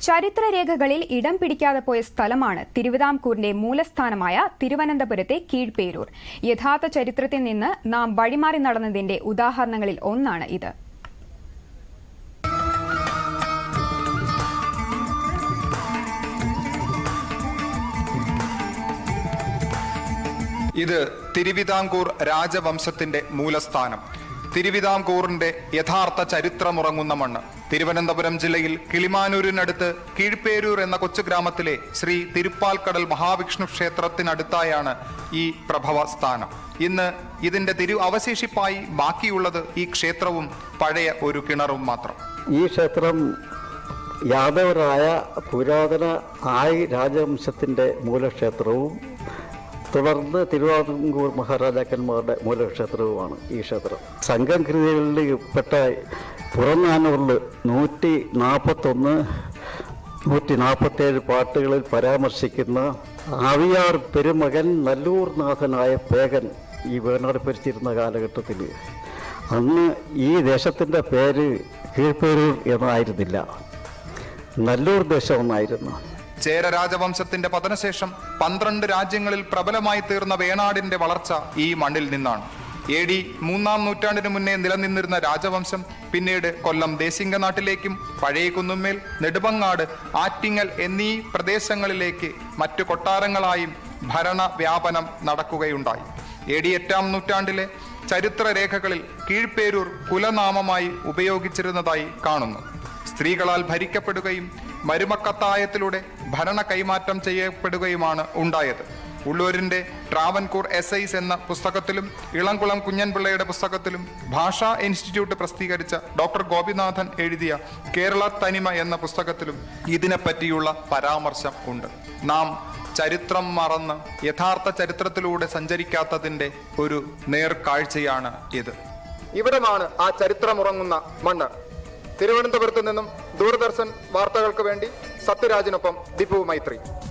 ചരിത്രരേഖകളിൽ ഇടം പിടിക്കാതെ പോയ സ്ഥലമാണ് തിരുവിതാംകൂറിന്റെ മൂലസ്ഥാനമായ തിരുവനന്തപുരത്തെ കീഴ്പേരൂർ യഥാർത്ഥ ചരിത്രത്തിൽ നിന്ന് നാം വഴിമാറി നടന്നതിന്റെ ഉദാഹരണങ്ങളിൽ ഒന്നാണ് ഇത് ഇത് തിരുവിതാംകൂർ രാജവംശത്തിന്റെ മൂലസ്ഥാനം തിരുവിതാംകൂറിന്റെ യഥാർത്ഥ ചരിത്രമുറങ്ങുന്ന മണ്ണ് തിരുവനന്തപുരം ജില്ലയിൽ കിളിമാനൂരിനടുത്ത് കീഴ്പേരൂർ എന്ന കൊച്ചു ഗ്രാമത്തിലെ ശ്രീ തിരുപ്പാൽക്കടൽ മഹാവിഷ്ണു ക്ഷേത്രത്തിനടുത്തായാണ് ഈ പ്രഭവ സ്ഥാനം ഇന്ന് ഇതിന്റെ തിരു അവശേഷിപ്പായി ബാക്കിയുള്ളത് ഈ ക്ഷേത്രവും പഴയ ഒരു കിണറും മാത്രം ഈ ക്ഷേത്രം യാദവരായ പുരാതന ആയി രാജവംശത്തിൻ്റെ മൂലക്ഷേത്രവും തുടർന്ന് തിരുവിതാംകൂർ മഹാരാജാക്കന്മാരുടെ മൂലക്ഷേത്രവുമാണ് ഈ ക്ഷേത്രം സംഘകൃതികളിൽ പെട്ട പുറനാനൂറിൽ നൂറ്റി നാൽപ്പത്തൊന്ന് നൂറ്റി നാൽപ്പത്തേഴ് പാട്ടുകളിൽ പരാമർശിക്കുന്ന ആവിയാർ പെരുമകൻ നല്ലൂർ നാഥനായ പേകൻ ഈ വേണാട് ഭരിച്ചിരുന്ന കാലഘട്ടത്തിൽ അന്ന് ഈ ദേശത്തിൻ്റെ പേര് കീഴ്പേരൂർ എന്നായിരുന്നില്ല നല്ലൂർ ദേശം എന്നായിരുന്നു ചേര രാജവംശത്തിന്റെ പതനശേഷം പന്ത്രണ്ട് രാജ്യങ്ങളിൽ പ്രബലമായി തീർന്ന വേണാടിന്റെ വളർച്ച ഈ മണ്ണിൽ നിന്നാണ് എ ഡി മൂന്നാം നൂറ്റാണ്ടിന് മുന്നേ നിലനിന്നിരുന്ന രാജവംശം പിന്നീട് കൊല്ലം ദേശിംഗനാട്ടിലേക്കും പഴയ കുന്നുമ്മേൽ നെടുമങ്ങാട് ആറ്റിങ്ങൽ എന്നീ പ്രദേശങ്ങളിലേക്ക് മറ്റു കൊട്ടാരങ്ങളായും ഭരണ വ്യാപനം നടക്കുകയുണ്ടായി എ ഡി എട്ടാം നൂറ്റാണ്ടിലെ ചരിത്രരേഖകളിൽ കീഴ്പേരൂർ കുലനാമമായി ഉപയോഗിച്ചിരുന്നതായി കാണുന്നു സ്ത്രീകളാൽ ഭരിക്കപ്പെടുകയും മരുമക്കത്തായത്തിലൂടെ ഭരണ കൈമാറ്റം ചെയ്യപ്പെടുകയുമാണ് ഉണ്ടായത് ഉള്ളൂരിന്റെ ട്രാവൻകൂർ എസ് എന്ന പുസ്തകത്തിലും ഇളംകുളം കുഞ്ഞൻപിള്ളയുടെ പുസ്തകത്തിലും ഭാഷാ ഇൻസ്റ്റിറ്റ്യൂട്ട് പ്രസിദ്ധീകരിച്ച ഡോക്ടർ ഗോപിനാഥൻ എഴുതിയ കേരള തനിമ എന്ന പുസ്തകത്തിലും ഇതിനെപ്പറ്റിയുള്ള പരാമർശം ഉണ്ട് നാം ചരിത്രം മറന്ന് യഥാർത്ഥ ചരിത്രത്തിലൂടെ സഞ്ചരിക്കാത്തതിന്റെ ഒരു നേർക്കാഴ്ചയാണ് ഇത് ഇവിടമാണ് ആ ചരിത്രമുറങ്ങുന്ന മണ്ണ് തിരുവനന്തപുരത്ത് നിന്നും ദൂരദർശൻ വാർത്തകൾക്ക് വേണ്ടി സത്യരാജിനൊപ്പം ദിപു മൈത്രി